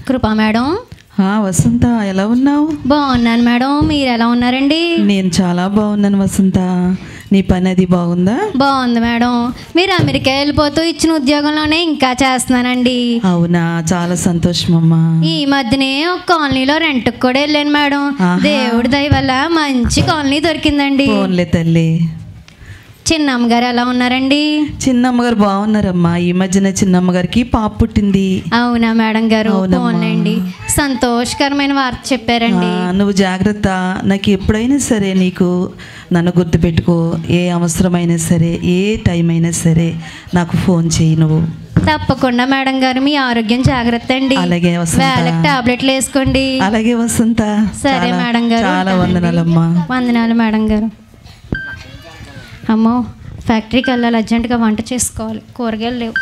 కృపా మేడం ఆ, వసంత ఎలా ఉన్నావు బాగున్నాను మేడం మీరు ఎలా ఉన్నారండి నేను చాలా బాగున్నాను వసంత నీ పని అది బాగుందా బాగుంది మేడం మీరు అమెరికా వెళ్ళిపోతూ ఇచ్చిన ఉద్యోగంలోనే ఇంకా చేస్తున్నానండి అవునా చాలా సంతోషం అమ్మా ఈ మధ్యనే ఒక కాలనీలో రెంట్కి కూడా వెళ్ళాను మేడం ఆహా. దేవుడి దయ వల్ల మంచి కాలనీ దొరికిందండి ఫోన్లే తల్లి చిన్నమ్మ గారు ఎలా ఉన్నారండి చిన్నమ్మగారు బాగున్నారమ్మా ఈ మధ్యన చిన్నమ్మగారికి పాప పుట్టింది అవునా మేడం గారు అవునమ్మా. పోన్లేండి సంతోషకరమైన వార్త చెప్పారండి ఆ, నువ్వు జాగ్రత్త నాకు ఎప్పుడైనా సరే నీకు నన్ను గుర్తుపెట్టుకో ఏ అవసరమైనా సరే ఏ టైం అయినా సరే నాకు ఫోన్ చేయి నువ్వు తప్పకుండా మేడం గారు మీ ఆరోగ్యం జాగ్రత్త అండి అలాగే వసంత. వేళకి టాబ్లెట్లు వేసుకోండి అలాగే వసంత సరే చాలా- మేడం గారు చాలా వందనాలమ్మా వందనాలు మేడం గారు అమ్మో ఫ్యాక్టరీకి వెళ్ళాలి అర్జెంటుగా వంట చేసుకోవాలి కూరగాయలు లేవు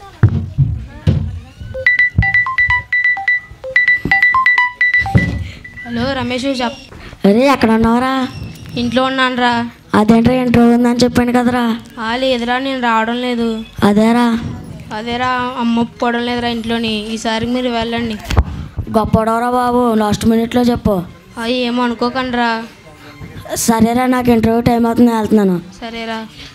హలో రమేష్ చెప్ అరే ఎక్కడ ఉన్నావురా ఇంట్లో ఉన్నానురా అదేంట్రా ఇంటర్వ్యూ ఉందని చెప్పాను కదరా ఆ లేదురా నేను రావడం లేదు అదేరా అదేరా అమ్మ ఒప్పుకోవడం లేదురా ఇంట్లోని ఈసారి మీరు వెళ్ళండి గొప్పడవరా బాబు లాస్ట్ మినిట్లో చెప్పు అవి ఏమో అనుకోకండి రా సరేరా నాకు ఇంటర్వ్యూ టైం అవుతుంది వెళ్తున్నాను సరేరా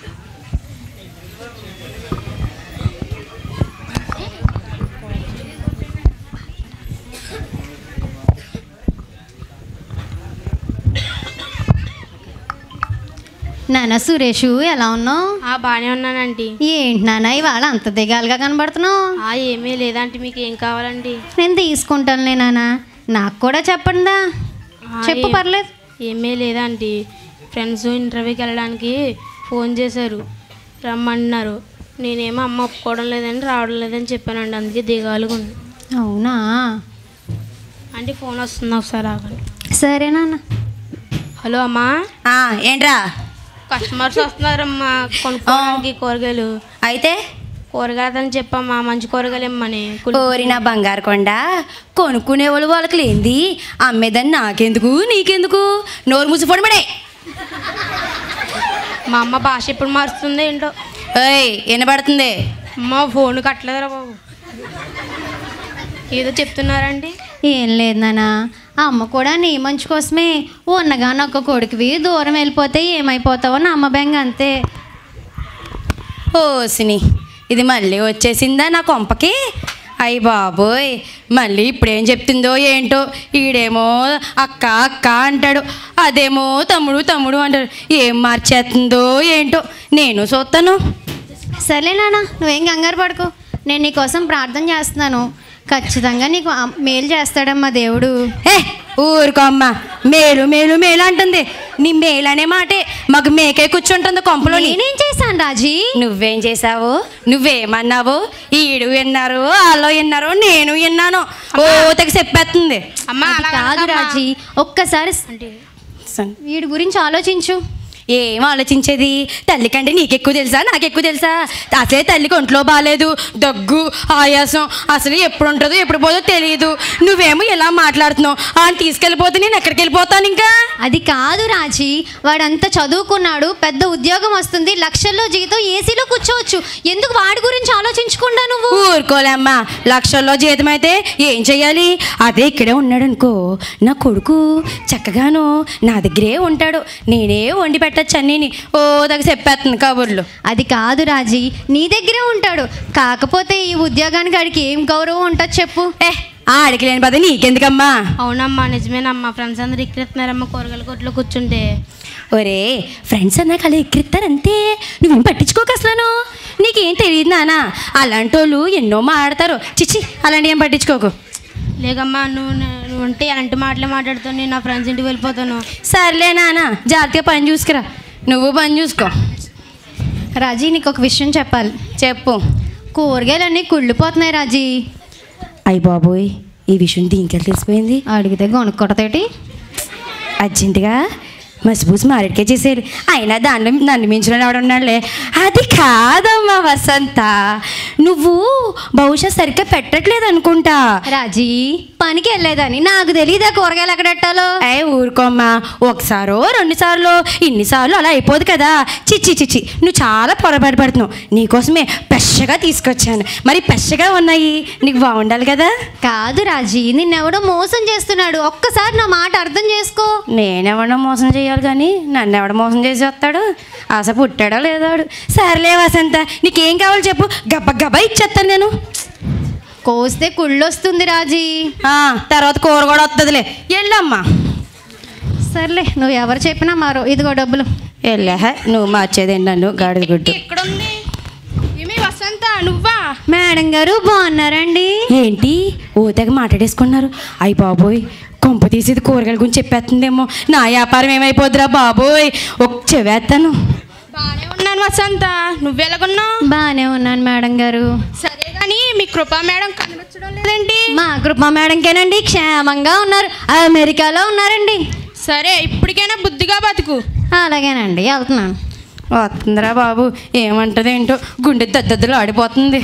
నాన్న సురేష్ ఎలా ఉన్నావు ఆ బాగానే ఉన్నానండి ఏంటి నాన్న ఇవాళ అంత దిగాలుగా కనబడుతున్నావు ఆ ఏమీ లేదంటే మీకు ఏం కావాలండి నేను తీసుకుంటానులే నాన్న నాకు కూడా చెప్పండా ఆ, చెప్పు ఏ- పర్లేదు ఏమీ లేదండి ఫ్రెండ్స్ ఇంటర్వ్యూకి వెళ్ళడానికి ఫోన్ చేశారు రమ్మన్నారు నేనేమో అమ్మ ఒప్పుకోవడం లేదని రావడం లేదని చెప్పానండి అందుకే దిగాలుగా ఉంది అవునా అంటే ఫోన్ వస్తుంది ఒకసారి ఆగండి సరే నాన్న హలో అమ్మా ఆ, ఏంట్రా కస్టమర్స్ వస్తున్నారమ్మా కొనుక్కోవడానికి కూరగాయలు అయితే కూరగాయలని చెప్పమ్మా మంచి కూరగాయలు ఇమ్మని కుల్- ఓరి నా బంగారు కొండ కొనుక్కునే వాళ్ళు వాళ్ళకి లేనిది అమ్మేదని నాకెందుకు నీకెందుకు నోరు మూసిపోవడం పడే మా అమ్మ భాష ఎప్పుడు మారుస్తుంది ఏంటో ఏయ్ వినబడుతుంది అమ్మ ఫోన్ కట్టలేదురా బాబు ఏదో చెప్తున్నారండి ఏం లేదు నాన్న అమ్మ కూడా నీ మంచి కోసమే ఉన్నగానొక్క కొడుకువి దూరం వెళ్ళిపోతే ఏమైపోతావో నా అమ్మ బెంగ అంతే ఓసిని ఇది మళ్ళీ వచ్చేసిందా నా కొంపకి అయ్యి బాబోయ్ మళ్ళీ ఇప్పుడేం చెప్తుందో ఏంటో ఈడేమో అక్క అక్క అంటాడు అదేమో తమ్ముడు తమ్ముడు అంటాడు ఏం మార్చేస్తుందో ఏంటో నేను చూస్తాను సర్లే నాన్న నువ్వేం కంగారు పడుకో నేను నీకోసం ప్రార్థన చేస్తున్నాను ఖచ్చితంగా నీకు అమ్- మేలు చేస్తాడమ్మా దేవుడు ఏ ఊరుకో అమ్మ మేలు మేలు మేలు అంటుంది నీ మేలు అనే మాటే మాకు మేకే కూర్చుంటుంది కొంపలో నేనేం చేశాను రాజీ నువ్వేం చేసావు నువ్వేమన్నావు ఈడు విన్నారు వాళ్ళు విన్నారు నేను విన్నాను ఓ తెగ చెప్పేస్తుంది అమ్మ అది అలా కాదు అనకమ్మా. రాజీ ఒక్కసారి స్- వీడి గురించి ఆలోచించు ఏం ఆలోచించేది తల్లి కంటే నీకెక్కువ తెలుసా నాకెక్కువ తెలుసా అసలే తల్లికి ఒంట్లో బాగాలేదు దగ్గు ఆయాసం అసలు ఎప్పుడు ఉంటుందో ఎప్పుడు పోదో తెలియదు నువ్వేమో ఇలా మాట్లాడుతున్నావు ఆయన తీసుకెళ్ళిపోతే నేను ఎక్కడికి వెళ్ళిపోతాను ఇంకా అది కాదు రాజీ వాడంతా చదువుకున్నాడు పెద్ద ఉద్యోగం వస్తుంది లక్షల్లో జీతం ఏసీలో కూర్చోవచ్చు ఎందుకు వాడి గురించి ఆలోచించకుండా నువ్వు ఊరుకోలేమ్మా లక్షల్లో జీతం అయితే ఏం చెయ్యాలి అదే ఇక్కడే ఉన్నాడు అనుకో నా కొడుకు చక్కగాను నా దగ్గరే ఉంటాడు నేనే వండి పెట్టచ్చు అన్నీ ఓ దగ్గర చెప్పేస్తుంది కబుర్లు అది కాదు రాజీ నీ దగ్గరే ఉంటాడు కాకపోతే ఈ ఉద్యోగానికి వాడికి ఏం గౌరవం ఉంటుంది చెప్పు ఏ ఆడికి లేని పద నీకెందుకమ్మా అవునమ్మా నిజమేనమ్మా ఫ్రెండ్స్ అందరు ఎక్కిరెత్తున్నారమ్మా కూరగాయల కొట్లో కూర్చుంటే ఒరే ఫ్రెండ్స్ అన్నాక అలా ఎక్కిరిస్తారంతే నువ్వేం పట్టించుకోక అసలు నీకేం తెలియదు నానా అలాంటి వాళ్ళు ఎన్నో మాడతారు చిచ్చి అలాంటి ఏం పట్టించుకోకు లేకమ్మా నువ్వు నువ్వు ఉంటే అలాంటి మాటలే మాట్లాడుతాను నేను నా ఫ్రెండ్స్ ఇంటికి వెళ్ళిపోతాను సర్లే నానా జాగ్రత్తగా పని చూసుకురా నువ్వు పని చూసుకో రాజీ నీకు ఒక విషయం చెప్పాలి చెప్పు కూరగాయలన్నీ కుళ్ళిపోతున్నాయి రాజీ అయ్య బాబోయ్ ఈ విషయం దీనికి తెలిసిపోయింది అడిగితే కొనుక్కొడతేటి అర్జెంటుగా మసిపూసి మారేడుకే చేసేయాలి అయినా దాంట్లో నన్ను మించిన ఉన్నాడులే అది కాదమ్మా వసంత నువ్వు బహుశా సరిగ్గా పెట్టట్లేదు అనుకుంటా రాజీ పనికి వెళ్ళేదాన్ని నాకు తెలియదా కూరగాయలు ఎక్కడ పెట్టాలో ఏ ఊరుకోమ్మా ఒకసారో రెండు సార్లు ఇన్నిసార్లు అలా అయిపోదు కదా చిచ్చి చిచ్చి నువ్వు చాలా పొరపాటు పడుతున్నావు నీకోసమే పెద్దగా తీసుకొచ్చాను మరి పెద్దగా ఉన్నాయి నీకు బాగుండాలి కదా కాదు రాజీ నిన్నెవడో మోసం చేస్తున్నాడు ఒక్కసారి నా మాట అర్థం చేసుకో నేనెవడో మోసం చేయాలి కానీ నన్ను ఎవడ మోసం చేసి వస్తాడు ఆశ పుట్టాడో లేదాడు సర్లే వసంత నీకేం కావాలో చెప్పు గబ్బ గబ్బ ఇచ్చేస్తాను నేను కోస్తే కుళ్ళొస్తుంది రాజీ ఆ, తర్వాత కూర కూడా వస్తుందిలే వెళ్ళమ్మా సర్లే నువ్వు ఎవరు చెప్పినా మారో ఇదిగో డబ్బులు వెళ్ళా నువ్వు మార్చేది నన్ను గాడిద గుడ్డు ఇక్కడ ఉంది ఏమి వసంత నువ్వా మేడం గారు బాగున్నారండి ఏంటి ఓతగా మాట్లాడేసుకున్నారు అయ్యి బాబోయ్ కొంప తీసేది కూరగాయల గురించి చెప్పేస్తుందేమో నా వ్యాపారం ఏమైపోద్దిరా బాబోయ్ ఒక చెవేస్తాను బాగానే ఉన్నాను వసంత నువ్వెలాగున్నావు బాగానే ఉన్నాను మేడం గారు సరే కానీ మీ కృపా మేడం కనిపించడం లేదేంటి మా కృప మేడంకేనండి క్షేమంగా ఉన్నారు అమెరికాలో ఉన్నారండి సరే ఇప్పటికైనా బుద్ధిగా బతుకు అలాగేనండి వెళ్తున్నాను వస్తుందిరా బాబు ఏమంటది ఏంటో గుండె దద్దద్దలు ఆడిపోతుంది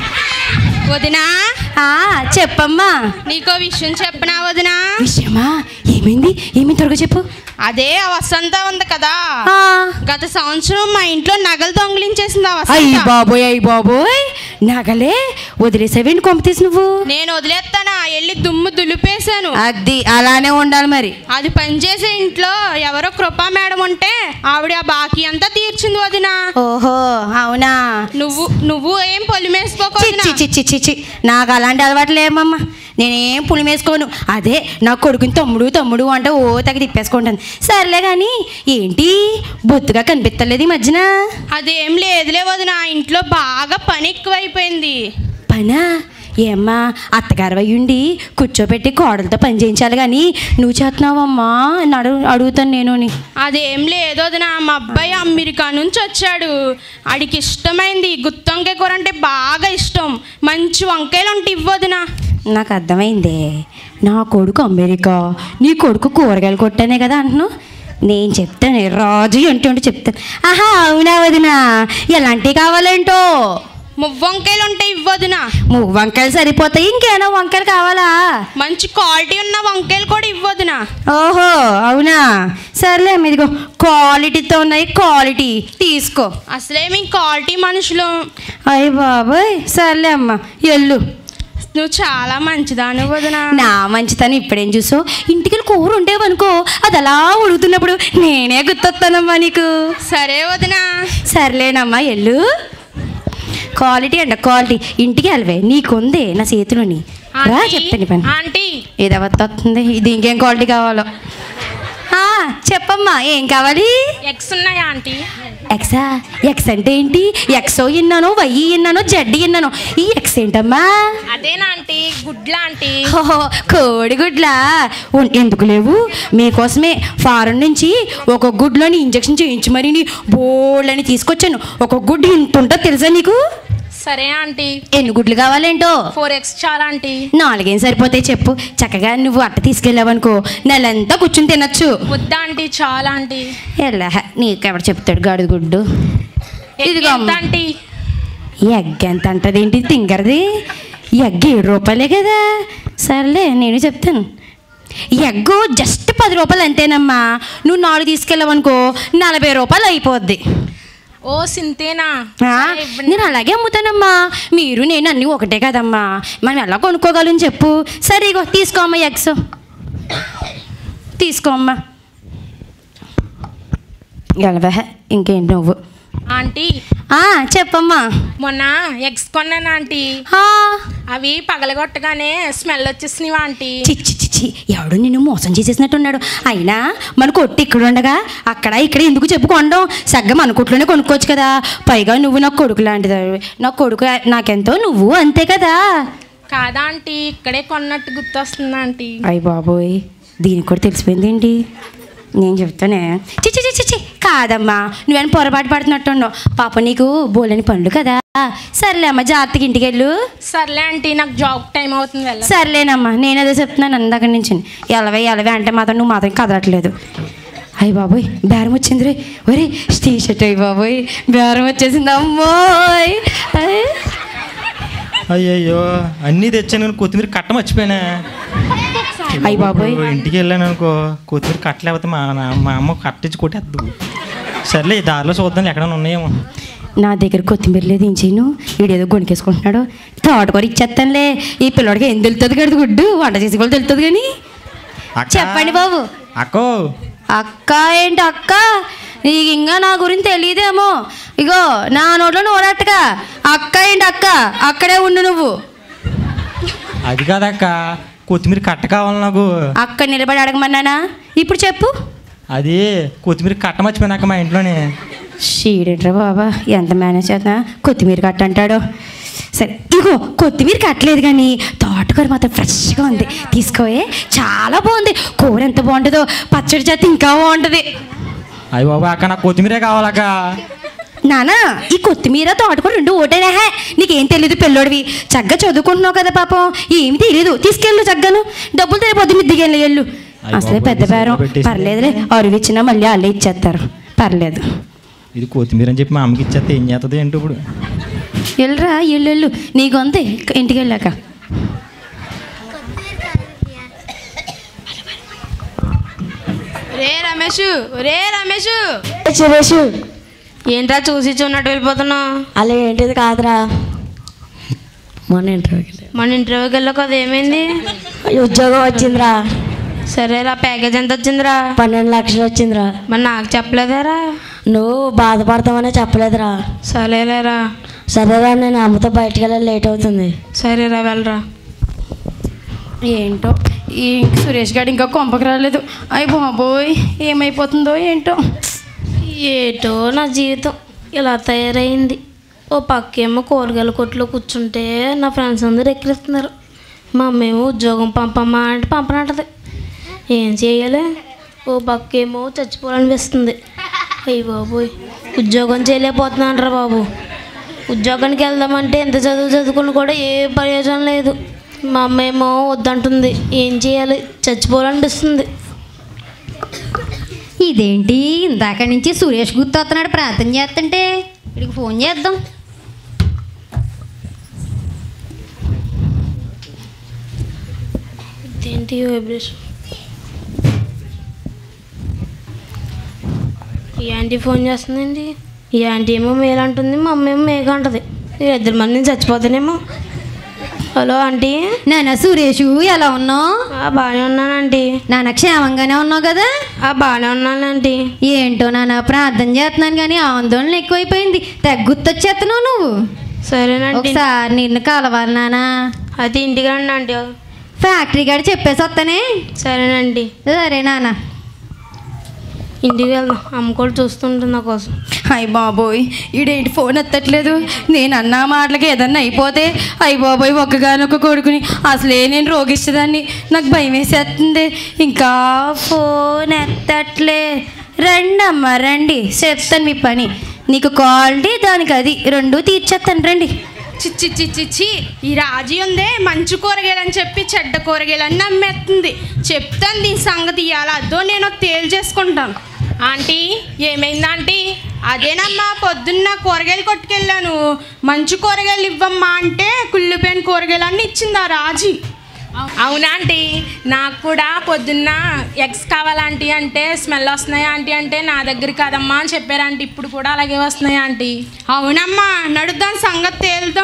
వదినా ఆ, చెప్పమ్మా నీకో విషయం చెప్పనా వదినా విషయమా ఏమైంది ఏమి త్వరగా చెప్పు అదే ఆ వసంత ఉంది కదా ఆ, గత సంవత్సరం మా ఇంట్లో నగలు దొంగిలించేసింది ఆ అయ్యి వసంత బాబోయ్ అయ్యి బాబోయ్ నగలే వదిలేసావేంటి కొంప తీసి నువ్వు నేను వదిలేస్తానా వెళ్ళి దుమ్ము దులిపేశాను అది అలానే ఉండాలి మరి అది పనిచేసే ఇంట్లో ఎవరో కృపా మేడం ఉంటే ఆవిడ ఆ బాకీ అంతా తీర్చింది వదినా ఓహో అవునా నువ్వు నువ్వు ఏం పొలిమేసుకోకు వదినా. చిచ్చి చిచ్చి చిచ్చి నాకు అలాంటి అలవాటు లేమమ్మా నేనేం పులి వేసుకోను అదే నా కొడుకుని తమ్ముడు తమ్ముడు అంటే ఓ తగ్గ తిప్పేసుకుంటాను సర్లే కానీ ఏంటి బొత్తుగా కనిపించలేదు ఈ మధ్యన అదేం లేదులే వదినా ఇంట్లో బాగా పని ఎక్కువైపోయింది పనా ఏమ్మా అత్తగారు అయ్యుండి కూర్చోబెట్టి కోడలతో పని చేయించాలి కానీ నువ్వు చేస్తున్నావమ్మా అని అడుగు అడుగుతాను నేను నీ. అదేం లేదు వదినా మా అబ్బాయి అమెరికా నుంచి వచ్చాడు ఆడికి ఇష్టమైంది గుత్తొంకాయ కూర అంటే బాగా ఇష్టం మంచి వంకాయలు ఉంటే ఇవ్వదునా నాకు అర్థమైందే నా కొడుకు అమెరికా నీ కొడుకు కూరగాయలు కొట్టానే కదా అంటున్నావు నేను చెప్తాను రాజు అంటుంటే చెప్తాను ఆహా అవునా వదినా ఎలాంటివి కావాలేంటో మువ్వంకాయలు ఉంటే ఇవ్వదునా మూడు వంకాయలు సరిపోతాయి ఇంకేనా వంకాయలు కావాలా మంచి క్వాలిటీ ఉన్న వంకాయలు కూడా ఇవ్వదునా ఓహో అవునా సర్లే ఇదిగో క్వాలిటీతో ఉన్నాయి క్వాలిటీ తీసుకో అసలే మీ క్వాలిటీ మనుషులు అయ్య బాబాయ్ సర్లే అమ్మ ఎల్లు నువ్వు చాలా మంచిదాను వదినా నా మంచితనం ఇప్పుడేం చూసో ఇంటికి వెళ్ళి కూర ఉండేవనుకో అది అలా ఉడుకుతున్నప్పుడు నేనే గుర్తొస్తానమ్మా నీకు సరే వదినా సర్లేనమ్మా ఎల్లు క్వాలిటీ అంట క్వాలిటీ ఇంటికి వెళ్ళవే నీకుంది నా చేతిలోని రా ఆంటీ, చెప్తాను ఈ పని ఆంటీ ఇది వస్తుంది ఇది ఇంకేం క్వాలిటీ కావాలో ఆ, చెప్పమ్మా ఏం కావాలి ఎగ్స్ ఉన్నాయా ఆంటీ ఎక్సా ఎక్స్ అంటే ఏంటి ఎక్సో ఇన్నాను వయ్యి ఇన్నాను జడ్డి ఇన్నాను ఈ ఎక్స్ ఏంటమ్మా అదేనా ఆంటీ గుడ్లా ఆంటీ ఓహో కోడిగుడ్లా ఉన్- ఎందుకు లేవు మీకోసమే ఫారెన్ నుంచి ఒక గుడ్లోని ఇంజక్షన్ చేయించి మరి నీ బోళ్ళని తీసుకొచ్చాను ఒక గుడ్డు ఇంత ఉంటుందో తెలుసా నీకు సరే ఆంటీ ఎన్ని గుడ్లు కావాలేంటో ఫోర్ ఎగ్స్ చాలా ఆంటీ నాలుగేం సరిపోతాయి చెప్పు చక్కగా నువ్వు అట్ట తీసుకెళ్ళావనుకో నెలంతా కూర్చుని తినచ్చు వద్దా ఆంటీ చాలా ఆంటీ ఎలా నీకెవడు చెప్తాడు గాడిద గుడ్డు ఎగ్ ఇదిగో ఎంత అమ్మ. ఆంటీ ఈ ఎగ్ ఎంత అంటదేంటి తింగరది ఈ ఎగ్ ఏడు రూపాయలే కదా సర్లే నేను చెప్తాను ఈ ఎగ్గు జస్ట్ పది రూపాయలు అంతేనమ్మా నువ్వు నాలుగు తీసుకెళ్ళావనుకో నలభై రూపాయలు అయిపోద్ది ఓ సింతేనా ఆ, సరే, ఇవ్వండి. నేను అలాగే అమ్ముతానమ్మా మీరు నేను అన్నీ ఒకటే కదమ్మా మనం ఎలా కొనుక్కోగలం చెప్పు సరే ఇగో తీసుకో అమ్మా ఎగ్స్ తీసుకో అమ్మా గలవే ఇంకేంటి నువ్వు ఆంటీ ఆ, చెప్పమ్మా మొన్న ఎగ్స్ కొన్నాను ఆంటీ ఆ, అవి పగలగొట్టగానే స్మెల్ వచ్చేసినవి ఆంటీ చిచ్చి చిచ్చి ఎవడు నిన్ను మోసం చేసేసినట్టున్నాడు అయినా మన కొట్టు ఇక్కడ ఉండగా అక్కడ ఇక్కడ ఎందుకు చెప్పుకోండం సగ్గం మన కొట్లోనే కొనుక్కోవచ్చు కదా పైగా నువ్వు నా కొడుకు లాంటిది నా కొడుకు నాకెంతో నువ్వు అంతే కదా కాదా ఆంటీ ఇక్కడే కొన్నట్టు గుర్తొస్తుంది ఆంటీ అయ్య బాబోయ్ దీనికి కూడా తెలిసిపోయింది ఏంటి నేను చెప్తానే చిచ్చి చిచ్చి చి కాదమ్మా నువ్వేమైనా పొరపాటు పడుతున్నట్టున్నావు పాప నీకు బోలని పనులు కదా సర్లే అమ్మా జాగ్రత్తగా ఇంటికి వెళ్ళు సర్లే ఆంటీ నాకు జాబ్ టైం అవుతుంది వెళ్ళ సర్లేనమ్మా నేను అదే చెప్తున్నాను అందరి నుంచి ఎలవే ఎలవే అంటే మాత్రం నువ్వు మాత్రం కదలట్లేదు అయ్య బాబోయ్ బేరం వచ్చింది రే ఒరే టీ షర్ట్ అయ్యి బాబోయ్ బేరం వచ్చేసింది అమ్మోయ్ అయ్. అయ్యయ్యో అన్నీ తెచ్చాను కానీ కొత్తిమీర కట్ట మర్చిపోయినా అయ్య బాబోయ్ ఇప్పుడు ఇంటికి వెళ్ళాను అనుకో కొత్తిమీర కట్టలేకపోతే మా నా- మా అమ్మ కట్టించి కొట్టేద్దు సర్లే ఈ దారిలో చూద్దాం ఎక్కడైనా ఉన్నాయేమో నా దగ్గర కొత్తిమీర లేదు ఏం చేయను వీడేదో గొనికేసుకుంటున్నాడు తోటకూర ఇచ్చేస్తానులే ఈ పిల్లడికి ఏం తెలుస్తుంది కదా గుడ్డు వంట చేసి కూడా తెలుస్తుంది కానీ అక్క, చెప్పండి బాబు అక్కో అక్క ఏంటి అక్క నీకు ఇంకా నా గురించి తెలియదేమో ఇగో నా నోట్లో నోరట్టుగా అక్క ఏంటి అక్క అక్కడే ఉండు నువ్వు అది కాదక్క కొత్తిమీర కట్ట కావాలి నాకు అక్క నిలబడి అడగమన్నానా ఇప్పుడు చెప్పు అది కొత్తిమీర కట్ట మర్చిపోయినాక మా ఇంట్లోనే షీడేట్రా బాబా ఎంత మేనేజ్ చేద్దా కొత్తిమీర కట్ట అంటాడు సరే ఇగో కొత్తిమీర కట్టలేదు కానీ తోటకూర మాత్రం ఫ్రెష్గా ఉంది తీసుకోవే చాలా బాగుంది కూర ఎంత బాగుంటుందో పచ్చడి చేత ఇంకా బాగుంటుంది అయ్యి బాబా అక్క నాకు కొత్తిమీరే కావాలక్క నానా ఈ కొత్తిమీర తోటకూర రెండు ఓటేనా నీకేం తెలియదు పిల్లోడివి చక్కగా చదువుకుంటున్నావు కదా పాపం ఏమి తెలియదు తీసుకెళ్ళు చక్కను డబ్బులు తెలియపోద్ది మిద్దికెళ్ళి వెళ్ళు అయ్య అసలే బాబోయ్, పెద్ద బేరం పెట్టేసింది. పర్లేదులే అరువు ఇచ్చినా మళ్ళీ వాళ్ళే ఇచ్చేస్తారు పర్లేదు ఇది కొత్తిమీర అని చెప్పి మా అమ్మకి ఇచ్చేస్తే ఏం చేస్తుంది ఏంటి ఇప్పుడు వెళ్ళరా ఎల్లు ఎల్లు నీకు అంతే ఇంటికి వెళ్ళాక రే రమేష్ రే రమేష్ సురేష్ ఏంట్రా చూసి చూన్నట్టు వెళ్ళిపోతున్నావు అలా ఏంటిది కాదురా మొన్న ఇంటర్వ్యూకి మన ఇంటర్వ్యూకి వెళ్ళావు కదా ఏమైంది ఉద్యోగం వచ్చిందిరా సరేరా ప్యాకేజ్ ఎంత వచ్చిందిరా పన్నెండు లక్షలు వచ్చిందిరా మరి నాకు చెప్పలేదారా నువ్వు బాధపడతావనే చెప్పలేదురా సరేలేరా సరేరా నేను అమ్మతో బయటికి వెళ్ళాలి లేట్ అవుతుంది సరేరా వెళ్ళరా ఏంటో ఈ సురేష్ గారు ఇంకా కొంపకి రాలేదు అయ్యి బాబోయ్ ఏమైపోతుందో ఏంటో ఏటో నా జీవితం ఇలా తయారైంది ఓ పక్కేమో కూరగాయల కొట్లో కూర్చుంటే నా ఫ్రెండ్స్ అందరూ ఎక్కిరిస్తున్నారు మా అమ్మేమో ఉద్యోగం పంపమ్మా అంటే పంపనంటది ఏం చేయాలి ఓ పక్కేమో చచ్చిపోవాలనిపిస్తుంది అయ్యి బాబోయ్ ఉద్యోగం చేయలేకపోతున్నానరా బాబు ఉద్యోగానికి వెళ్దామంటే ఎంత చదువు చదువుకుని కూడా ఏ ప్రయోజనం లేదు మా అమ్మ ఏమో వద్దంటుంది ఏం చేయాలి చచ్చిపోవాలనిపిస్తుంది ఇదేంటి ఇందాక నుంచి సురేష్ గుర్తొస్తున్నాడు ప్రార్థన చేస్తుంటే వీడికి ఫోన్ చేద్దాం ఇదేంటి వైబ్రేషన్ ఈ ఆంటీ ఫోన్ చేస్తుందండి ఈ ఆంటీ ఏమో మేలు అంటుంది మా అమ్మ ఏమో మేఘ అంటది ఈ ఇద్దరు మందిని చచ్చిపోతానేమో హలో ఆంటీ నాన్న సురేషు ఎలా ఉన్నావు ఆ, బాగానే ఉన్నానంటీ నాన్న క్షేమంగానే ఉన్నావు కదా ఆ, బాగానే ఉన్నానంటీ ఏంటో నాన్న ప్రార్థన చేస్తున్నాను కానీ ఆందోళన ఎక్కువైపోయింది తెగ గుర్తొచ్చేస్తున్నావు నువ్వు సరేనండి ఒకసారి నిన్ను కలవాలి నాన్న అయితే ఇంటికి రండి ఆంటీ ఫ్యాక్టరీ కాడ చెప్పేసి వస్తానే సరేనండి సరే నాన్న ఇంటికి వెళ్దాం అమ్మ కూడా చూస్తుంటుంది నా కోసం అయ్య బాబోయ్ ఈడేంటి ఫోన్ ఎత్తట్లేదు నేను అన్న మాటలకి ఏదన్నా అయిపోతే అయ్య బాబోయ్ ఒక్కగానొక్క కొడుకుని అసలే నేను రోగిస్తుందాన్ని నాకు భయం వేసేస్తుంది ఇంకా ఫోన్ ఎత్తట్లే రండి అమ్మ రండి చెప్తాను మీ పని నీకు క్వాలిటీ దానికి అది రెండు తీర్చేస్తాను రండి చిచ్చి చిచ్చి చి ఈ రాజీ ఉందే మంచి కూరగాయలు అని చెప్పి చెడ్డ కూరగాయలు అన్నీ అమ్మేస్తుంది చెప్తాను దీని సంగతి ఇవ్వాలి అదో నేను తేల్చేసుకుంటాను ఆంటీ ఏమైంది ఆంటీ అదేనమ్మా పొద్దున్న కూరగాయలు కొట్టుకెళ్ళాను మంచి కూరగాయలు ఇవ్వమ్మా అంటే కుళ్ళిపోయిన కూరగాయలు అన్నీ ఇచ్చింది ఆ రాజీ అవునా ఆంటీ నాకు కూడా పొద్దున్న ఎగ్స్ కావాలంటీ అంటే స్మెల్ వస్తున్నాయి ఆంటీ అంటే నా దగ్గర కాదమ్మా అని చెప్పారు ఆంటీ ఇప్పుడు కూడా అలాగే వస్తున్నాయి ఆంటీ అవునమ్మా నడుద్దాం సంగతి తేలుదాం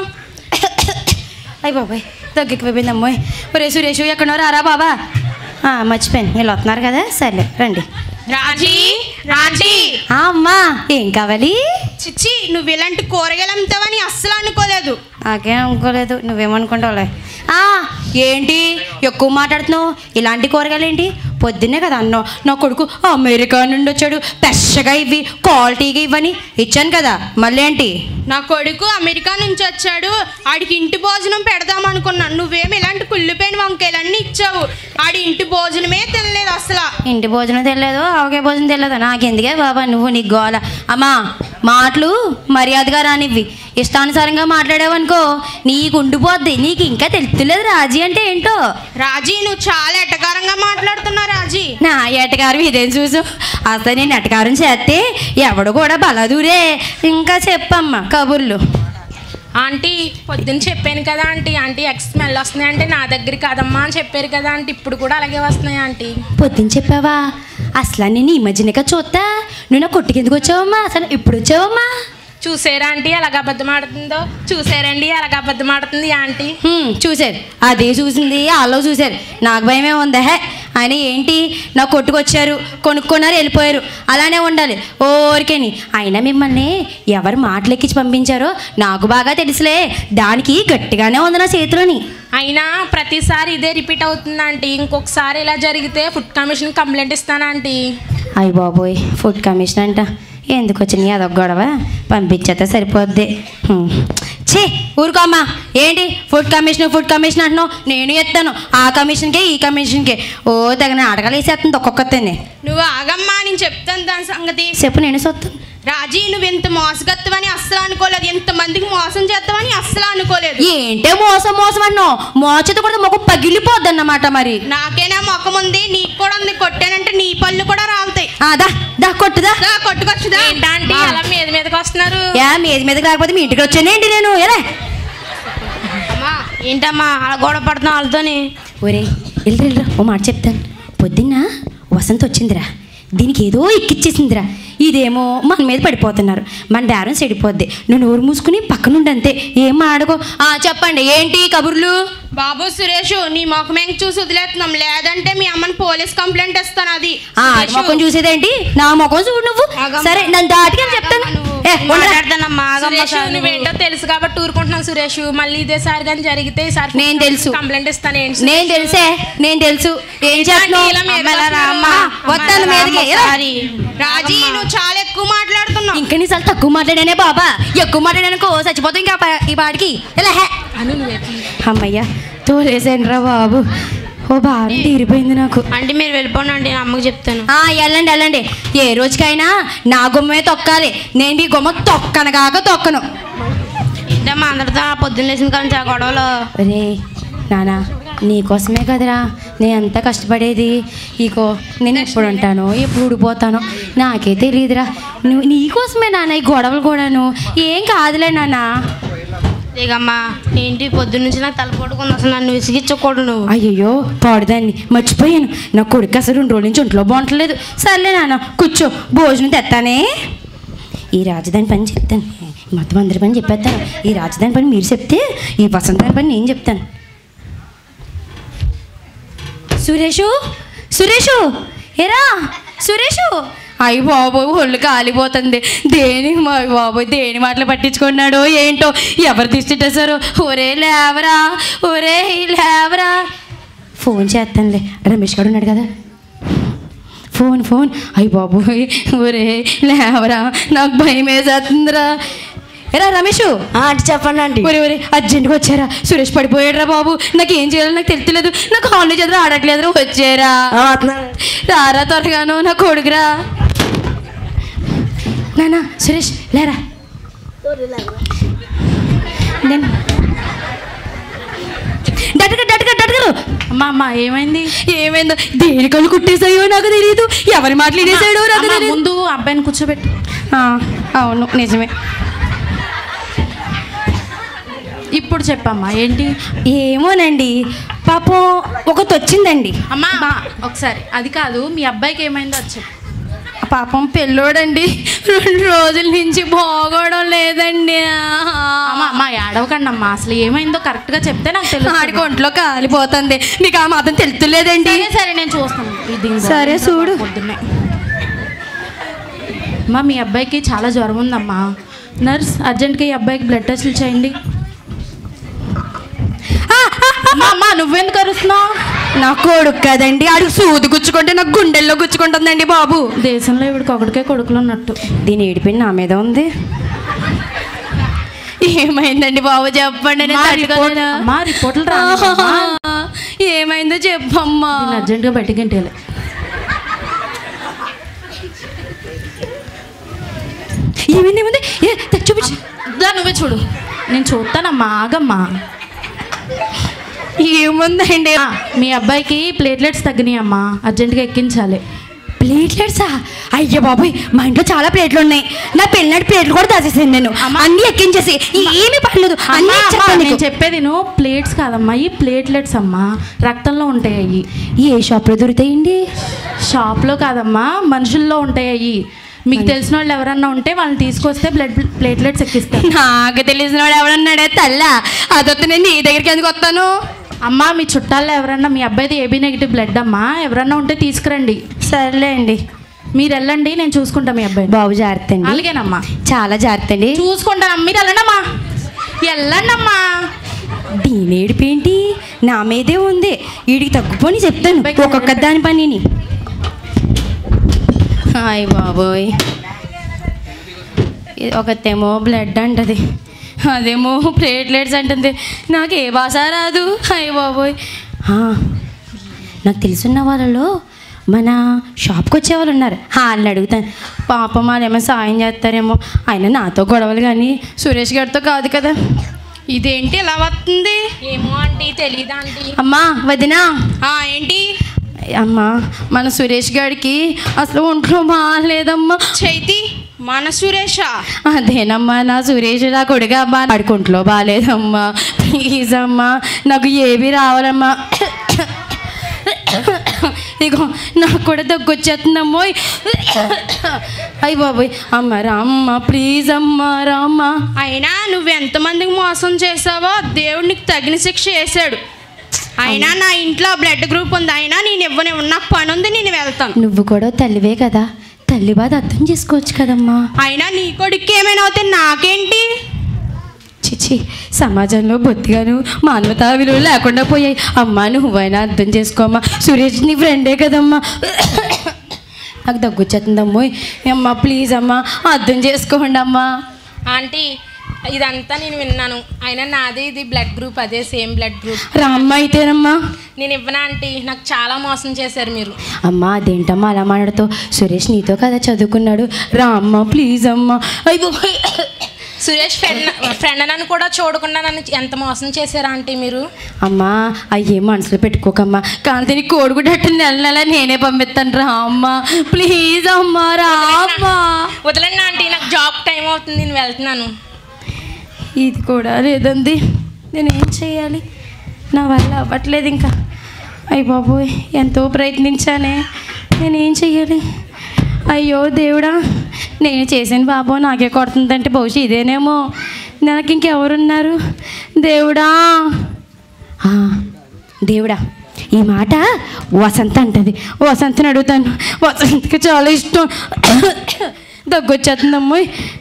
అయ్య బాబాయ్ దగ్గరికి అమ్మాయి ఒరే సురేష్ ఎక్కడో రారా బాబా ఆ, మర్చిపోయాను వీళ్ళు వస్తున్నారు కదా సర్లే రండి రాజీ రాజీ ఆ, అమ్మా ఏం కావాలి చిచ్చి నువ్వు ఇలాంటి కూరగాయలు అమ్ముతావని అస్సలు అనుకోలేదు నాకేం అనుకోలేదు నువ్వేమనుకుంటావులే ఆ, ఏంటి ఎక్కువ మాట్లాడుతున్నావు ఇలాంటి కూరగాయలు ఏంటి పొద్దున్నే కదా అన్నావు నా కొడుకు అమెరికా నుండి వచ్చాడు పెద్దగా ఇవి క్వాలిటీగా ఇవ్వని ఇచ్చాను కదా మళ్ళీ ఏంటి నా కొడుకు అమెరికా నుంచి వచ్చాడు ఆడికి ఇంటి భోజనం పెడదాం అనుకున్నాను నువ్వేమి ఇలాంటి కుళ్ళిపోయిన వంకాయలన్నీ ఇచ్చావు ఆడి ఇంటి భోజనమే తినలేదు అసలు ఇంటి భోజనం తెలియదు ఆవకాయ భోజనం తెలియదు నాకెందుకే బాబా నువ్వు నీ గోల అమ్మా మాటలు మర్యాదగా రానివ్వి ఇష్టానుసారంగా మాట్లాడావనుకో నీకు ఉండిపోద్ది నీకు ఇంకా తెలుస్తులేదు రాజీ అంటే ఏంటో రాజీ నువ్వు చాలా ఎటకారంగా మాట్లాడుతున్నావు రాజీ నా ఎటకారం ఇదేం చూసు అసలు నేను ఎటకారం చేస్తే ఎవడు కూడా బలదూరే ఇంకా చెప్పమ్మా కబుర్లు ఆంటీ పొద్దున్న చెప్పాను కదా ఆంటీ ఆంటీ ఎక్స్ స్మెల్ వస్తున్నాయి అంటే నా దగ్గర కాదమ్మా అని చెప్పారు కదా ఆంటీ ఇప్పుడు కూడా అలాగే వస్తున్నాయి ఆంటీ పొద్దున్న చెప్పావా అసలు నేను ఈ మధ్యనక చూస్తా నువ్వు నా కొట్టుకి ఎందుకు వచ్చావమ్మా అసలు ఇప్పుడు వచ్చావమ్మా చూసారా ఆంటీ ఎలాగ అబద్ధం ఆడుతుందో చూసారండి ఎలాగ అబద్ధం ఆడుతుంది ఆంటీ హ్మ్, చూశారు అదే చూసింది వాళ్ళు చూశారు నాకు భయమే ఉందా హే ఆయన ఏంటి నా కొట్టుకొచ్చారు కొనుక్కున్నారు వెళ్ళిపోయారు అలానే ఉండాలి ఓరికేని అయినా మిమ్మల్ని ఎవరు మాటలెక్కించి పంపించారో నాకు బాగా తెలుసులే దానికి గట్టిగానే ఉంది నా చేతిలోని అయినా ప్రతిసారి ఇదే రిపీట్ అవుతుంది ఆంటీ ఇంకొకసారి ఇలా జరిగితే ఫుడ్ కమిషన్ కంప్లైంట్ ఇస్తాను ఆంటీ అయ్య బాబోయ్ ఫుడ్ కమిషన్ అంట ఎందుకు వచ్చినాయి అదొక గొడవ పంపించేస్తే సరిపోద్ది హ్మ్. ఛీ ఊరుకోమ్మా ఏంటి ఫుడ్ కమిషన్ ఫుడ్ కమిషన్ అంటున్నావు నేను ఎత్తాను ఆ కమిషన్కే ఈ కమిషన్కే ఓ తగిన అడగలు వేసేస్తుంది ఒక్కొక్కతేనే నువ్వు ఆగమ్మా నేను చెప్తాను దాని సంగతి చెప్పు నేను చూస్తాను రాజీ నువ్వు ఇంత మోసగత్తవని అస్సలు అనుకోలేదు ఇంతమందికి మోసం చేస్తావని అస్సలు అనుకోలేదు ఏంటే మోసం మోసం అన్నావు మోచత కూడా మొక్క పగిలిపోద్ది అన్నమాట మరి నాకేనా మొఖం ఉంది నీకు కూడా ఉంది కొట్టానంటే నీ పళ్ళు కూడా రాలుతాయి ఆ, దా దా కొట్టుదా దా, కొట్టుకొచ్చుదా ఏంటంటే అలా మీద మీదకి వస్తున్నారు యా మీది మీదకి రాకపోతే మీ ఇంటికి వచ్చానేంటి నేను ఎలా అమ్మా ఏంటమ్మా అలా గొడవ పడుతున్నావు వాళ్ళతోని ఒరే వెళ్ళరా వెళ్ళరా ఓ మాట చెప్తాను పొద్దున్న వసంత వచ్చిందిరా దీనికి ఏదో ఎక్కిచ్చేసిందిరా ఇదేమో మన మీద పడిపోతున్నారు మన బేరం చెడిపోద్ది నువ్వు నోరు మూసుకుని పక్కనుండి అంతే ఏం మాడకో ఆ, చెప్పండి ఏంటి కబుర్లు బాబు సురేష్ నీ ముఖమేం చూసి వదిలేస్తున్నాం లేదంటే మీ అమ్మని పోలీస్ కంప్లైంట్ ఇస్తాను అది ఆ ఆడి ముఖం చూసేదేంటి నా ముఖం చూడు నువ్వు సరే నన్ను దాటిగా చెప్తాను ఏ, ఉండరా. మాట్లాడతానమ్మా ఆగమ్మా సురేష్ సార్ నువ్వు. నువ్వేంటో తెలుసు కాబట్టి ఊరుకుంటున్నావు సురేష్ మళ్ళీ ఇదేసారి కానీ జరిగితే ఈసారి నేను తెలుసు. కంప్లైంట్ ఇస్తాను ఏంటి నేను తెలుసే నేను తెలుసు ఏం చేస్తున్నావు ఇలా మీదకి అమ్మ, ఇలా రా, అమ్మ. వస్తున్నారు. వస్తాను అమ్మ, మీదకి అమ్మ, ఎలా? సారీ. రాజీ నువ్వు చాలా ఎక్కువ మాట్లాడుతున్నావు ఇంకా నీసార్లు తక్కువ మాట్లాడానే బాబా ఎక్కువ మాట్లాడానుకో చచ్చిపోతావు ఇంకా ప- ఈ పాడికి ఇలా హే అమ్మయ్యా తోలేసాను రా బాబు ఓ భారం తీరిపోయింది నాకు అంటే మీరు వెళ్ళిపోండి అండి నేను అమ్మకి చెప్తాను ఆ వెళ్ళండి వెళ్ళండి ఏ రోజుకైనా నా గుమ్మే తొక్కాలి నేను మీ గుమ్మ తొక్కను కాక తొక్కను ఏంటమ్మా అందరితో పొద్దున్న లేచిన కానీ ఆ గొడవలు రే నానా నీకోసమే కదరా నేను ఎంత కష్టపడేది ఇకో నేను ఎప్పుడు ఉంటాను ఎప్పుడు ఊడిపోతాను నాకే తెలియదురా నువ్వు నీకోసమే నాన్న ఈ గొడవలు కూడాను ఏం కాదులే నాన్న దిగమ్మా ఏంటి పొద్దున్న నుంచి నాకు తల పడుకుంది అసలు నన్ను విసిగించకూడదు నువ్వు అయ్యయ్యో పాడుదాన్ని మర్చిపోయాను నా కొడుకు అసలు రెండు రోజుల నుంచి ఒంట్లో బాగుంటలేదు సర్లే నాన్న కూర్చో భోజనం తెస్తానే ఈ రాజధాని పని చెప్తాను మొత్తం అందరి పని చెప్పేస్తాను ఈ రాజధాని పని మీరు చెప్తే ఈ వసంతాని పని నేను చెప్తాను సురేషు సురేషు ఏరా సురేషు అయ్యి బాబోయ్ ఒళ్ళు కాలిపోతుంది దేని మా బాబోయ్ దేని మాటలు పట్టించుకున్నాడో ఏంటో ఎవరు తీసిట్టేశారు ఒరే లేవరా ఒరే లేవరా ఫోన్ చేస్తానులే రమేష్ గారు ఉన్నాడు కదా ఫోన్ ఫోన్ అయ్యి బాబోయ్ ఒరే లేవరా నాకు భయం వేసేస్తుందిరా ఎరా రమేష్ ఆ, ఆంటీ చెప్పండి ఆంటీ ఒరే ఒరే అర్జెంట్గా వచ్చారా సురేష్ పడిపోయాడురా బాబు నాకు ఏం చేయాలో నాకు తెలియలేదు నాకు హాల్లో చదువు ఆడట్లేదురా వచ్చారా ఆ, వస్తున్నాను. రారా త్వరగాను నా కొడుకురా నానా సురేష్ లేరా నేను డటక డటక డటకలు అమ్మా అమ్మ ఏమైంది ఏమైందో దేని కళ్ళు కుట్టేసాయో నాకు తెలియదు ఎవరి మాటలు వినేసాడో నాకు అమ్మ, తెలియదు ముందు అబ్బాయిని కూర్చోబెట్టు ఆ, అవును నిజమే ఇప్పుడు చెప్పమ్మా ఏంటి ఏమోనండి పాపం ఒకటి వచ్చిందండి అమ్మా అమ్మా, ఒకసారి అది కాదు మీ అబ్బాయికి ఏమైందో అది చెప్పు పాపం పెళ్ళోడండి రెండు రోజుల నుంచి బాగోవడం లేదండి అమ్మ అమ్మ ఏడవకండి అమ్మా అసలు ఏమైందో కరెక్ట్గా చెప్తే నాకు తెలుసు ఆడికి ఒంట్లో కాలిపోతుంది మీకు ఆ మాత్రం తెలుతులేదండి సరే సరే నేను చూస్తాను ఇది ఇంకో- సరే, చూడు. పొద్దున్నే అమ్మా మీ అబ్బాయికి చాలా జ్వరం ఉందమ్మా నర్స్ అర్జెంట్గా ఈ అబ్బాయికి బ్లడ్ టెస్ట్లు చేయండి అమ్మా అమ్మా నువ్వెందుకు అరుస్తున్నావు నా కొడుకు కదండి ఆడికి సూది గుచ్చుకుంటే నాకు గుండెల్లో గుచ్చుకుంటుందండి బాబు దేశంలో ఇవిడికి ఒకటికే కొడుకులు ఉన్నట్టు దీని ఏడిపోయి నా మీద ఉంది ఏమైందండి బాబు చెప్పండి నేను అమ్మా, రిపోర్ట్- తట్టుకోలేను. అమ్మా, రిపోర్ట్లు రానివ్వమ్మా. ఏమైందో చెప్పమ్మా నేను అర్జెంట్గా బయటికి గంటేయాలి ఏమైంది ఏమైంది ఏ, తె- చూపించు దా నువ్వే చూడు నేను చూస్తానమ్మా ఆగమ్మా ఏముందండి ఆ, మీ అబ్బాయికి ప్లేట్లెట్స్ తగ్గినాయి అమ్మా అర్జెంటుగా ఎక్కించాలి ప్లేట్లెట్సా అయ్యో బాబోయ్ మా ఇంట్లో చాలా ప్లేట్లు ఉన్నాయి నా పెళ్ళినాటి ప్లేట్లు కూడా దాచేసాను నేను అన్నీ ఎక్కించేసి ఏమి పర్లేదు అన్నీ అమ్మా, అమ్మా, చెప్పండి నేను చెప్పేది నువ్వు ప్లేట్స్ కాదమ్మా ఈ ప్లేట్లెట్స్ అమ్మా రక్తంలో ఉంటాయి అవి ఏ షాప్లో దొరుకుతాయండి షాప్లో కాదమ్మా మనుషుల్లో ఉంటాయి అవి మీకు తెలిసిన వాళ్ళు ఎవరన్నా ఉంటే వాళ్ళని తీసుకొస్తే బ్లడ్ ప్లేట్లెట్స్ ఎక్కిస్తారు నాకు తెలిసిన వాడు ఎవడన్నాడే తల్ల అదొత్త నేను నీ దగ్గరికి ఎందుకు వస్తాను అమ్మా మీ చుట్టాల్లో ఎవరన్నా మీ అబ్బాయిది ఏబీ నెగిటివ్ బ్లడ్ అమ్మా ఎవరన్నా ఉంటే తీసుకురండి సర్లే అండి మీరు వెళ్ళండి నేను చూసుకుంటా మీ అబ్బాయి బాబు జాగ్రత్త అండి అలాగేనమ్మా చాలా జాగ్రత్త అండి చూసుకుంటాను మీరు వెళ్ళండమ్మా వెళ్ళండమ్మా దీని ఏడిపేంటి నా మీదే ఉంది వీడికి తగ్గిపోని చెప్తాను ఒక్కొక్క దాని పనిని హాయ్ బాబోయ్ ఇది ఒకతేమో బ్లడ్ అంటది అదేమో ప్లేట్లెట్స్ అంటుంది నాకు ఏ భాష రాదు హాయ్ బాబోయ్ ఆ, నాకు తెలుసున్న వాళ్ళలో మన షాప్కి వచ్చే వాళ్ళు ఉన్నారు వాళ్ళని అడుగుతాను పాపం వాళ్ళేమో సాయం చేస్తారేమో ఆయన నాతో గొడవలు కానీ సురేష్ గారితో కాదు కదా ఇదేంటి ఇలా వస్తుంది ఏమో ఆంటీ తెలీదా ఆంటీ అమ్మా వదినా ఆ, ఏంటి అమ్మా మన సురేష్ గారికి అసలు ఒంట్లో బాగాలేదమ్మా చైతి మన సురేష అదేనమ్మా నా సురేష్ నా కొడుకు అమ్మా వాడికి ఒంట్లో బాగాలేదమ్మా ప్లీజ్ అమ్మా నాకు ఏవి రావాలమ్మా ఇగో నాకు కూడా దగ్గొచ్చేస్తుందమ్మో అయ్యి బాబోయ్ అమ్మ రామ్మ ప్లీజ్ అమ్మ రామ్మ అయినా నువ్వు ఎంతమందికి మోసం చేసావో దేవుడు నీకు తగిన శిక్ష వేసాడు అయినా నా ఇంట్లో బ్లడ్ గ్రూప్ ఉంది అయినా నేను ఇవ్వని నాకు పని ఉంది నేను వెళ్తాను నువ్వు కూడా తల్లివే కదా తల్లి బాధ అర్థం చేసుకోవచ్చు కదమ్మా అయినా నీ కొడుకు ఏమైనా అవుతే నాకేంటి చిచి సమాజంలో బొత్తిగాను మానవతా విలువలు లేకుండా పోయాయి అమ్మా నువ్వైనా అర్థం చేసుకోమ్మా సురేష్ నీ ఫ్రెండే కదమ్మా నాకు దగ్గొచ్చేస్తుందమ్మో అమ్మా ప్లీజ్ అమ్మా అర్థం చేసుకోండి అమ్మా ఆంటీ ఇదంతా నేను విన్నాను అయినా నాది ఇది బ్లడ్ గ్రూప్ అదే సేమ్ బ్లడ్ గ్రూప్ రామ్మ అయితేనమ్మా నేను ఇవ్వనా ఆంటీ నాకు చాలా మోసం చేశారు మీరు అమ్మా అదేంటమ్మా అలా మాట్లాడుతూ సురేష్ నీతో కదా చదువుకున్నాడు రా అమ్మా ప్లీజ్ అమ్మా అయ్యో సురేష్ ఫ్రెండ్ ఫ్రెండ్ నన్ను కూడా చూడకుండా నన్ను ఎంత మోసం చేశారా ఆంటీ మీరు అమ్మా అయ్యే మనసులో పెట్టుకోకమ్మా కానీ నీకు కోడిగుడ్డట్టు నెల నెల నేనే పంపిస్తాను రా అమ్మా ప్లీజ్ అమ్మా రా అమ్మా వదలండి ఆంటీ నాకు జాబ్ టైం అవుతుంది నేను వెళ్తున్నాను ఇది కూడా లేదండి నేను ఏం చేయాలి నా వల్ల అవ్వట్లేదు ఇంకా అయ్య బాబోయ్ ఎంతో ప్రయత్నించానే నేను ఏం చెయ్యాలి అయ్యో దేవుడా నేను చేసిన బాబో నాకే కొడుతుందంటే బహుశా ఇదేనేమో నాకు ఇంకెవరున్నారు దేవుడా ఆ, దేవుడా ఈ మాట వసంత అంటది వసంతని అడుగుతాను వసంతకి చాలా ఇష్టం దగ్గొచ్చేస్తుందమ్మో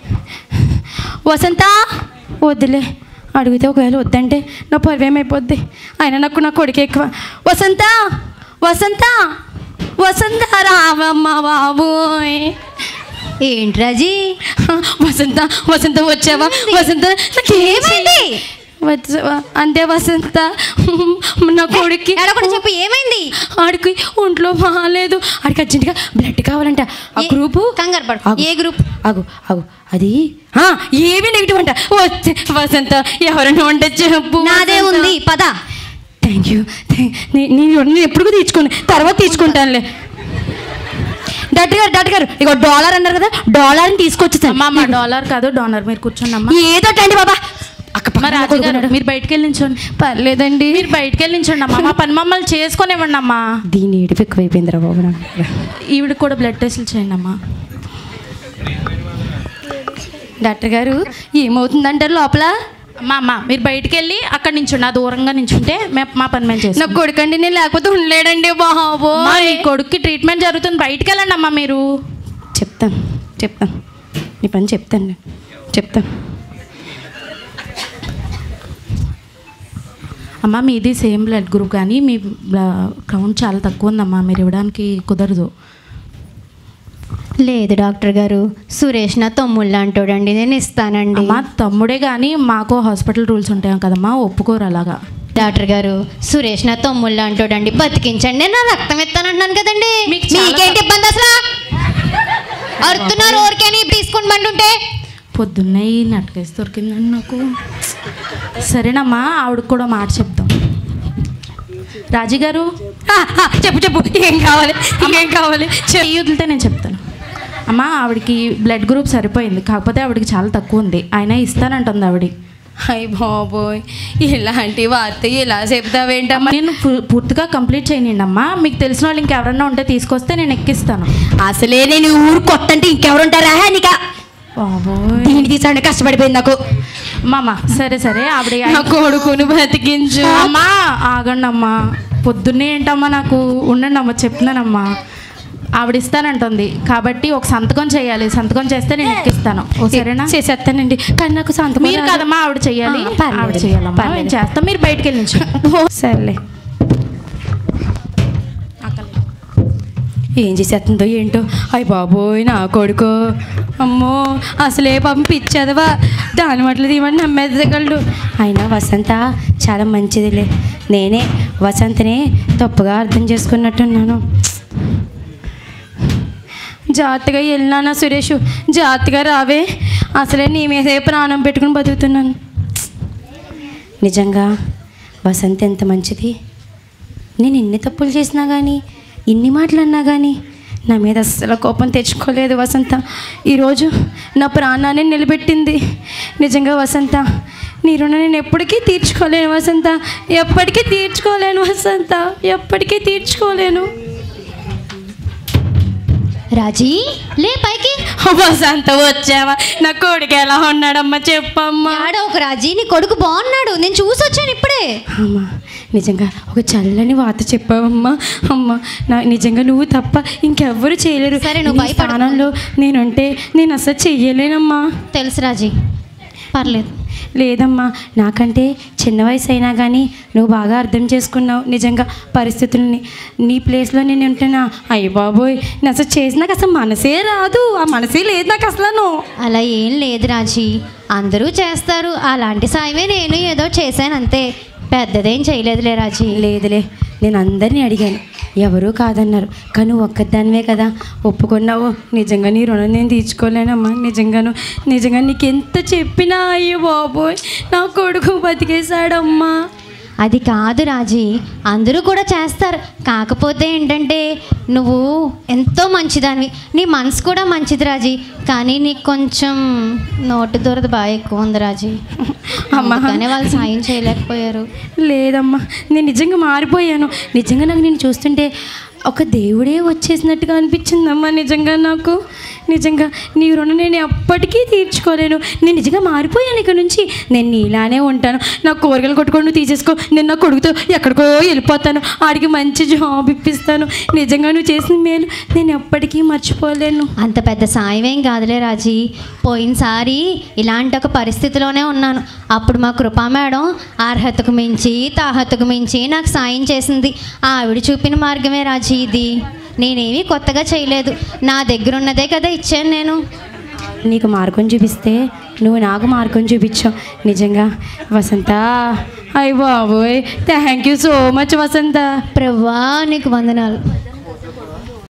వసంత వద్దులే అడిగితే ఒకవేళ వద్దంటే నా పరువేమైపోద్ది అయినా నాకు నా కొడుకు ఎక్కువ వసంత వసంత వసంత రావమ్మ బాబోయ్ ఏంటి రాజీ వసంత వసంత వచ్చావా వసంత నాకు ఏమైంది? వచ్చావా అంటే వసంత నా కొడుక్కి ఎడకుండా చెప్పు ఏమైంది ఆడికి ఒంట్లో బాగాలేదు ఆడికి అర్జెంటుగా బ్లడ్ కావాలంట ఆ ఏ- గ్రూపు కంగారు పడు. ఆగు, ఏ గ్రూప్? ఆగు ఆగు అది ఆ, ఏవి నెగిటివ్ అంట వచ్చే వసంత ఎవరైనా ఉంటే చెప్పు నాదే ఉంది పద థ్యాంక్ యూ నేను నేను ఎప్పుడు తీర్చుకోను తర్వాత తీసుకుంటానులే డాక్టర్ గారు డాక్టర్ గారు ఇగో డాలర్ అన్నారు కదా డాలర్ని తీసుకొచ్చేసాను అమ్మా మా డాలర్ కాదు డోనర్ మీరు కూర్చోండి అమ్మా ఏదో అండి బాబా అక్క మా రాజు గారు మీరు బయటికి వెళ్ళి నించోండి పర్లేదండి మీరు బయటికి వెళ్ళి నించోండి అమ్మా మా పని మమ్మల్ని చేసుకొనివ్వండి అమ్మా దీని ఏడుపు ఎక్కువైపోయిందిరా బాబు నాకు. ఈవిడకి కూడా బ్లడ్ టెస్ట్లు చేయండి అమ్మా డాక్టర్ గారు ఏమవుతుందంటారు లోపల అమ్మా అమ్మ మీరు బయటికి వెళ్ళి అక్కడ నించోండి ఆ దూరంగా నించుంటే మే- మా పని మేము చేస్తాం నాకు కొడుకండి నేను లేకపోతే ఉండలేడండి బాబో అమ్మా మీ కొడుక్కి ట్రీట్మెంట్ జరుగుతుంది బయటికి వెళ్ళండి అమ్మా మీరు చెప్తాను చెప్తాను నీ పని చెప్తాను నేను చెప్తాను అమ్మ మీది సేమ్ బ్లడ్ గ్రూప్ కానీ మీ కౌంట్ చాలా తక్కువ ఉందమ్మా మీరు ఇవ్వడానికి కుదరదు లేదు డాక్టర్ గారు సురేష్ నా తమ్ముళ్ళు అంటాడండి నేను ఇస్తానండి అమ్మా తమ్ముడే కానీ మాకు హాస్పిటల్ రూల్స్ ఉంటాయి కదమ్మా ఒప్పుకోరు అలాగా డాక్టర్ గారు సురేష్ నా తమ్ముళ్ళు అంటాడండి బతికించండి నేను నా రక్తం ఇస్తానంటున్నాను కదండి మీకు చాలా మీకేంటి ఇబ్బంది అసలు అరుతున్నారు ఊరికేని తీసుకుని బండి ఉంటే పొద్దున్నే ఈ నటకేసి దొరికిందండి నాకు సరేనమ్మా ఆవిడకి కూడా మాట చెప్దాం రాజీ గారు ఆ, ఆ, చెప్పు చెప్పు ఏం కావాలి ఏం కావాలి చెప్పు. చెయ్యి వదిలితే నేను చెప్తాను అమ్మ ఆవిడకి బ్లడ్ గ్రూప్ సరిపోయింది కాకపోతే ఆవిడకి చాలా తక్కువ ఉంది అయినా ఇస్తానంటుంది ఆవిడ అయ్య బాబోయ్ ఇలాంటి వార్త ఇలా చెప్తావేంటమ్మా నేను పూ- పూర్తిగా కంప్లీట్ చేయనండి అమ్మా మీకు తెలిసిన వాళ్ళు ఇంకెవరన్నా ఉంటే తీసుకొస్తే నేను ఎక్కిస్తాను అసలే నేను ఈ ఊరు కొత్త అంటే ఇంకెవరుంటారా నీక బాబోయ్ దీన్ని తీసాడు కష్టపడిపోయింది నాకు మామ సరే సరే ఆవిడ నా కొడుకును బతికించు అమ్మా ఆగండి అమ్మా పొద్దున్నే ఏంటమ్మా నాకు ఉండండి అమ్మా చెప్తున్నానమ్మా ఆవిడ ఇస్తానంటుంది కాబట్టి ఒక సంతకం చేయాలి సంతకం చేస్తే నేను ఎక్కిస్తాను ఓ సరేనా చేసేస్తానండి కానీ నాకు సంతకం మీరు రాదు. కదమ్మా ఆవిడ చెయ్యాలి ఆ, పర్లేదు. ఆవిడ చెయ్యాలమ్మా పర్లేదు. నేను చేస్తాం మీరు బయటికి వెళ్ళి నిల్చో. ఓ, సర్లే ఏం చేసేస్తుందో ఏంటో అయ్య బాబోయ్ నా కొడుకు అమ్మో అసలే పాపం పిచ్చదవా దాని మట్లు తీయమని నమ్మేదగలడు అయినా వసంత చాలా మంచిదిలే నేనే వసంతని తప్పుగా అర్థం చేసుకున్నట్టున్నాను జాగ్రత్తగా వెళ్ళినానా సురేష్ జాగ్రత్తగా రావే అసలే నీ మీదే ప్రాణం పెట్టుకుని బతుకుతున్నాను నిజంగా వసంత్ ఎంత మంచిది నేను ఎన్ని తప్పులు చేసినా కానీ ఇన్ని మాటలు అన్నా కానీ నా మీద అస్సలు కోపం తెచ్చుకోలేదు వసంత ఈరోజు నా ప్రాణాన్ని నిలబెట్టింది నిజంగా వసంత నీ రుణం నేను ఎప్పటికీ తీర్చుకోలేను వసంత ఎప్పటికీ తీర్చుకోలేను వసంత ఎప్పటికీ తీర్చుకోలేను రాజీ లే పైకి వసంత వచ్చావా నా కొడుకు ఎలా ఉన్నాడమ్మా చెప్పమ్మా ఆడ ఒక రాజీ నీ కొడుకు బాగున్నాడు నేను చూసి వచ్చాను ఇప్పుడే అమ్మా నిజంగా ఒక చల్లని వాత చెప్పావమ్మా అమ్మా నా నిజంగా నువ్వు తప్ప ఇంకెవ్వరు చేయలేరు సరే, నువ్వు నీ భయపడకు. స్థానంలో నేనుంటే నేను అసలు చెయ్యలేనమ్మా తెలుసు రాజీ పర్లేదు లేదమ్మా నాకంటే చిన్న వయసు అయినా కానీ నువ్వు బాగా అర్థం చేసుకున్నావు నిజంగా పరిస్థితుల్ని నీ ప్లేస్లో నేను ఉంటున్నా అయ్య బాబోయ్ నేను అసలు చేసి నాకు అసలు మనసే రాదు ఆ మనసే లేదు నాకు అసలు అలా ఏం లేదు రాజీ అందరూ చేస్తారు అలాంటి సాయమే నేను ఏదో చేశాను అంతే పెద్దదేం చేయలేదులే రాజీ లేదులే నేను అందరినీ అడిగాను ఎవరూ కాదన్నారు కానీ నువ్వు ఒక్కదానివే కదా ఒప్పుకున్నావు నిజంగా నీ రుణం నేను తీర్చుకోలేనమ్మా నిజంగాను నిజంగా నీకు ఎంత చెప్పినా అయ్యో బాబోయ్ నా కొడుకు బతికేశాడమ్మా అది కాదు రాజీ అందరూ కూడా చేస్తారు కాకపోతే ఏంటంటే నువ్వు ఎంతో మంచిదానివి నీ మనసు కూడా మంచిది రాజీ కానీ నీకు కొంచెం నోటి దూరద బాగా ఎక్కువ ఉంది రాజీ అమ్మా. అందుకనే వాళ్ళు సాయం చేయలేకపోయారు లేదమ్మా నేను నిజంగా మారిపోయాను నిజంగా నాకు నేను చూస్తుంటే ఒక దేవుడే వచ్చేసినట్టుగా అనిపించిందమ్మా నిజంగా నాకు నిజంగా నీ రుణం నేను ఎప్పటికీ తీర్చుకోలేను నేను నిజంగా మారిపోయాను ఇక్కడ నుంచి నేను నీలానే ఉంటాను నా కూరగాయలు కొట్టుకొని నువ్వు తీసేసుకో నేను నా కొడుకుతో ఎక్కడికో వెళ్ళిపోతాను ఆడికి మంచి జాబ్ ఇప్పిస్తాను నిజంగా నువ్వు చేసిన మేలు నేను ఎప్పటికీ మర్చిపోలేను అంత పెద్ద సాయం ఏం కాదులే రాజీ పోయినసారి ఇలాంటి ఒక పరిస్థితిలోనే ఉన్నాను అప్పుడు మా కృపా మేడం అర్హతకు మించి తాహతకు మించి నాకు సాయం చేసింది ఆవిడ చూపిన మార్గమే రాజీ ఇది నేనేమీ కొత్తగా చేయలేదు నా దగ్గర ఉన్నదే కదా ఇచ్చాను నేను నీకు మార్గం చూపిస్తే నువ్వు నాకు మార్గం చూపించావు నిజంగా వసంత అయ్య బాబోయ్ thank you so much Vasantha ప్రవ్వా నీకు వందనాలు